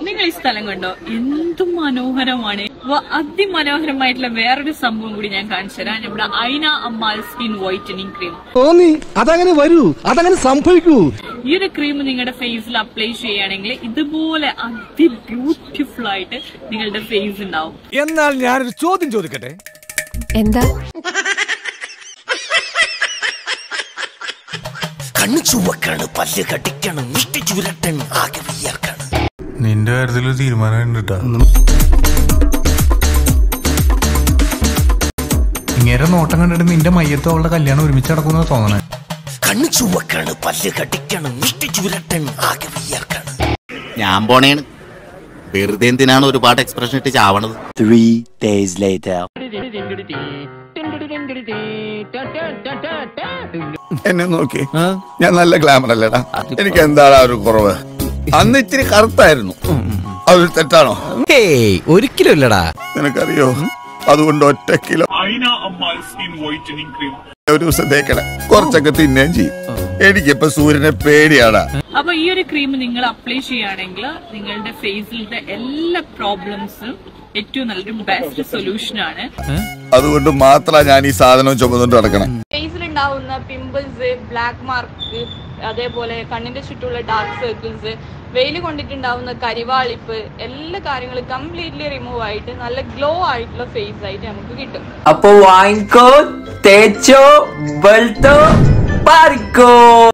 നിങ്ങൾ ഈ സ്ഥലം കണ്ടോ എന്തും മനോഹരമാണ് വ- അതിമനോഹരമായിട്ടുള്ള വേറൊരു സംഭവം കൂടി ഞാൻ കാണിച്ചു തരാം നമ്മുടെ ഐന അമ്മാൽ സ്കിൻ വൈറ്റനിങ് ക്രീം തോന്നി അതങ്ങനെ വരൂ അതങ്ങനെ സംഭവിക്കൂ ഈ ഒരു ക്രീം നിങ്ങളുടെ ഫേസിൽ അപ്ലൈ ചെയ്യുകയാണെങ്കിൽ ഇതുപോലെ അതി ബ്യൂട്ടിഫുൾ ആയിട്ട് നിങ്ങളുടെ ഫേസ് ഉണ്ടാവും എന്നാൽ ഞാനൊരു ചോദ്യം ചോദിക്കട്ടെ എന്താ കണ്ണു ചുവക്കാണ് പല്ല് കടിക്കണം മുഷ്ടി ചുരട്ടൻ ആകെ വിയർക്കാണ് നിന്റെ കാര്യത്തിൽ ഒരു തീരുമാനം ഉണ്ട് ഇങ്ങനെ നോട്ടം കണ്ടിട്ട് നിന്റെ മയ്യത്തോ അവളുടെ കല്യാണം ഒരുമിച്ച് നടക്കുന്ന തോന്നണേ കണ്ണു ചുവക്കാണ് പല്ല് കടിക്കണം മുഷ്ടി ചുരട്ടൻ ആകെ വിയർക്കാണ് ഞാൻ പോണേണ് വെറുതെ എന്തിനാണ് ഒരുപാട് എക്സ്പ്രഷൻ ഇട്ട് ചാവണത് Three days later. എന്നെ നോക്കി ഞാൻ നല്ല ഗ്ലാമർ അല്ലേടാ എനിക്ക് എന്താണ് ഒരു കുറവ് അന്ന് ഇച്ചിരി കറുത്തായിരുന്നു അതൊരു തെറ്റാണോ ഒരിക്കലും ഇല്ലടാ നിനക്കറിയോ അതുകൊണ്ട് ഒറ്റ കിലോ ഒരു ദിവസം തേക്കണേ കുറച്ചൊക്കെ തിന്നുകയും ചെയ്യും എനിക്കിപ്പോ സൂര്യനെ പേടിയാടാ അപ്പൊ ഈ ഒരു ക്രീം നിങ്ങൾ അപ്ലൈ ചെയ്യുകയാണെങ്കിൽ നിങ്ങളുടെ ഫേസിലത്തെ എല്ലാ പ്രോബ്ലംസും ഏറ്റവും നല്ലൊരു ബെസ്റ്റ് സൊല്യൂഷൻ ആണ് അതുകൊണ്ട് മാത്രമാ ഞാൻ ഈ സാധനം ചുമന്നുകൊണ്ട് നടക്കണേ ഫേസിലുണ്ടാവുന്ന പിമ്പിൾസ് ബ്ലാക്ക് മാർക്ക് അതേപോലെ കണ്ണിന്റെ ചുറ്റുമുള്ള ഡാർക്ക് സർക്കിൾസ് വെയിൽ കൊണ്ടിട്ടുണ്ടാവുന്ന കരിവാളിപ്പ് എല്ലാ കാര്യങ്ങളും കംപ്ലീറ്റ്ലി റിമൂവ് ആയിട്ട് നല്ല ഗ്ലോ ആയിട്ടുള്ള ഫേസ് ആയിട്ട് നമുക്ക് കിട്ടും അപ്പൊ വാങ്ങിക്കോ തേച്ചോ വെളുത്തോ പാറിക്കോ